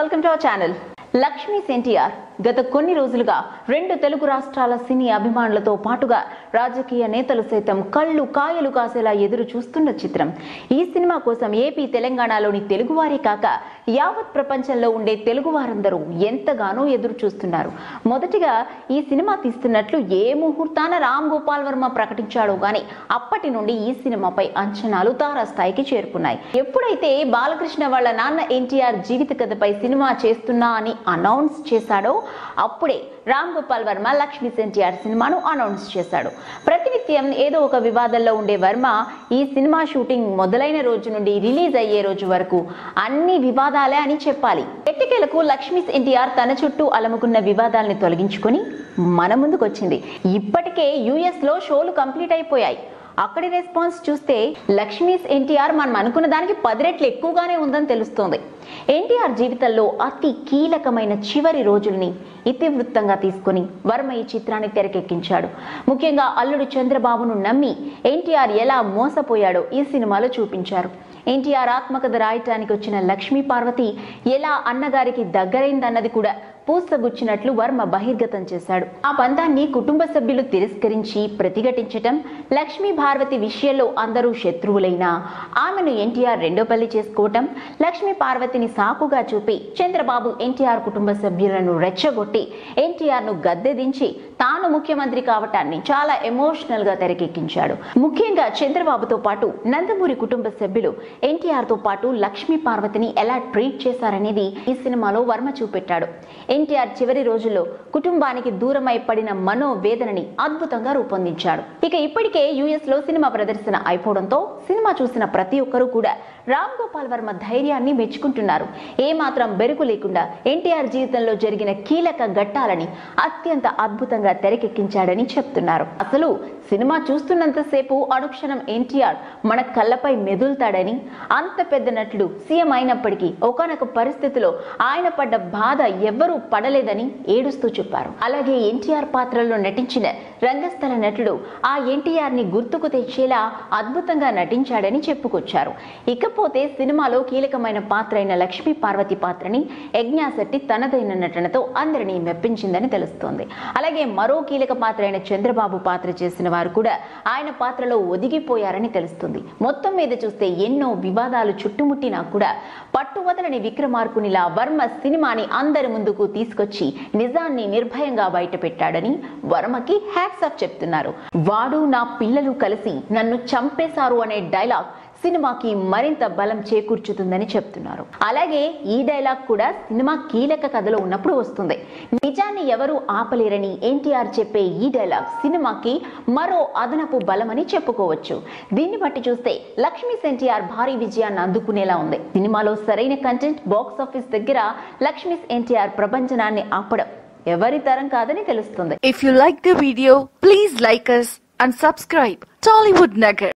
Welcome to our channel Lakshmi NTR గత కొన్ని రోజులుగా రెండు తెలుగు రాష్ట్రాల సినీ అభిమానులతో పాటుగా రాజకీయ నేతలు సైతం కళ్ళు కాయలు కాసేలా ఎదురు చూస్తున్న చిత్రం ఈ సినిమా కోసం ఏపీ తెలంగాణలోని తెలుగువారే కాక యావత్ ప్రపంచంలో ఉండే తెలుగు వారందరూ ఎంతగానో ఎదురు చూస్తున్నారు మొదటిగా ఈ సినిమా తీస్తున్నట్లు ఏ ముహూర్తాన రామ్ గోపాల్ వర్మ ప్రకటించాడో గాని అప్పటి నుండి ఈ సినిమాపై అంచనాలు తారాస్థాయికి చేరుకున్నాయి ఎప్పుడైతే బాలకృష్ణ వాళ్ళ నాన్న ఎన్టీఆర్ జీవిత కథపై సినిమా చేస్తున్నా అని అనౌన్స్ చేశాడో అప్పుడే రామ్ గోపాల్ వర్మ లక్ష్మీ ఎన్టీఆర్ సినిమాను అనౌన్స్ చేశాడు ప్రతినిత్యం ఏదో ఒక వివాదంలో ఉండే వర్మ ఈ సినిమా షూటింగ్ మొదలైన రోజు నుండి రిలీజ్ అయ్యే రోజు వరకు అన్ని వివాదాలే అని చెప్పాలి ఎట్టికేలకు లక్ష్మీ ఎన్టీఆర్ తన చుట్టూ అలముకున్న వివాదాల్ని తొలగించుకొని మన ముందుకు వచ్చింది ఇప్పటికే యుఎస్ లో షోలు కంప్లీట్ అయిపోయాయి అక్కడి రెస్పాన్స్ చూస్తే లక్ష్మీస్ ఎన్టీఆర్ మనం అనుకున్న దానికి పది రెట్లు ఎక్కువగానే ఉందని తెలుస్తోంది ఎన్టీఆర్ జీవితంలో అతి కీలకమైన చివరి రోజుల్ని ఇతివృత్తంగా తీసుకుని వర్మ ఈ చిత్రాన్ని తెరకెక్కించాడు ముఖ్యంగా అల్లుడు చంద్రబాబును నమ్మి ఎన్టీఆర్ ఎలా మోసపోయాడో ఈ సినిమాలో చూపించారు ఎన్టీఆర్ ఆత్మకథ రాయటానికి వచ్చిన లక్ష్మీ పార్వతి ఎలా అన్నగారికి దగ్గరైందన్నది కూడా పూసగుచ్చినట్లు వర్మ బహిర్గతం చేశాడు ఆ బంధాన్ని కుటుంబ సభ్యులు తిరస్కరించి ప్రతిఘటించటం లక్ష్మీ పార్వతి విషయంలో అందరూ శత్రువులైనా ఆమెను ఎన్టీఆర్ రెండో పెళ్లి చేసుకోవటం లక్ష్మీ పార్వతిని సాకుగా చూపి చంద్రబాబు ఎన్టీఆర్ కుటుంబ సభ్యులను రెచ్చగొట్టి ఎన్టీఆర్ ను గద్దెదించి తాను ముఖ్యమంత్రి కావటాన్ని చాలా ఎమోషనల్ గా తెరకెక్కించాడు ముఖ్యంగా చంద్రబాబుతో పాటు నందమూరి కుటుంబ సభ్యులు ఎన్టీఆర్ తో పాటు లక్ష్మీ పార్వతిని ఎలా ట్రీట్ చేశారనేది ఈ సినిమాలో వర్మ చూపెట్టాడు ఎన్టీఆర్ చివరి రోజుల్లో కుటుంబానికి దూరమై పడిన మనోవేదనని అద్భుతంగా రూపొందించాడు ఇక ఇప్పటికే యుఎస్ లో సినిమా ప్రదర్శన అయిపోవడంతో సినిమా చూసిన ప్రతి ఒక్కరూ కూడా రామ్ గోపాల్ వర్మ ధైర్యాన్ని మెచ్చుకుంటున్నారు ఏమాత్రం బెరుకు లేకుండా ఎన్టీఆర్ జీవితంలో జరిగిన కీలక ఘట్టాలని అత్యంత అద్భుతంగా తెరకెక్కించాడని చెప్తున్నారు అసలు సినిమా చూస్తున్నంతసేపు అనుక్షణం ఎన్టీఆర్ మన కళ్ళపై మెదులుతాడని అంత పెద్ద నటుడు సీఎం అయినప్పటికీ ఒకనొక పరిస్థితిలో ఆయన పడ్డ బాధ ఎవ్వరూ పడలేదని ఏడుస్తూ చెప్పారు అలాగే ఎన్టీఆర్ పాత్రలో నటించిన రంగస్థల నటుడు ఆ ఎన్టీఆర్ ని గుర్తుకు తెచ్చేలా అద్భుతంగా నటించాడని చెప్పుకొచ్చారు ఇకపోతే సినిమాలో కీలకమైన పాత్ర అయిన లక్ష్మీ పార్వతి పాత్రని యజ్ఞాశెట్టి తనదైన నటనతో అందరినీ మెప్పించిందని తెలుస్తోంది అలాగే మరో కీలక పాత్ర అయిన చంద్రబాబు పాత్ర చేసిన వారు కూడా ఆయన పాత్రలో ఒదిగిపోయారని తెలుస్తుంది మొత్తం మీద చూస్తే ఎన్నో వివాదాలు చుట్టుముట్టినా కూడా పట్టువదలని విక్రమార్కునిలా వర్మ సినిమాని అందరి ముందుకు తీసుకొచ్చి నిజాన్ని నిర్భయంగా బయటపెట్టాడని వర్మకి హ్యాట్స్ ఆఫ్ చెప్తున్నారు వాడు నా పిల్లలు కలిసి నన్ను చంపేశారు అనే డైలాగ్ సినిమాకి మరింత బలం చేకూర్చుతుందని చెప్తున్నారు అలాగే ఈ డైలాగ్ కూడా సినిమా కీలక కథలో ఉన్నప్పుడు వస్తుంది నిజాన్ని ఎవరూ ఆపలేరని ఎన్టీఆర్ చెప్పే ఈ డైలాగ్ సినిమాకి మరో అదనపు బలమని చెప్పుకోవచ్చు దీన్ని బట్టి చూస్తే లక్ష్మీ ఎన్టీఆర్ భారీ విజయాన్ని అందుకునేలా ఉంది సినిమాలో సరైన కంటెంట్ బాక్స్ ఆఫీస్ దగ్గర లక్ష్మీ ఎన్టీఆర్ ప్రపంచనాన్ని ఆపడం ఎవరి తరం కాదని తెలుస్తుంది If you like the video, please like us and subscribe. Tollywood Nagar.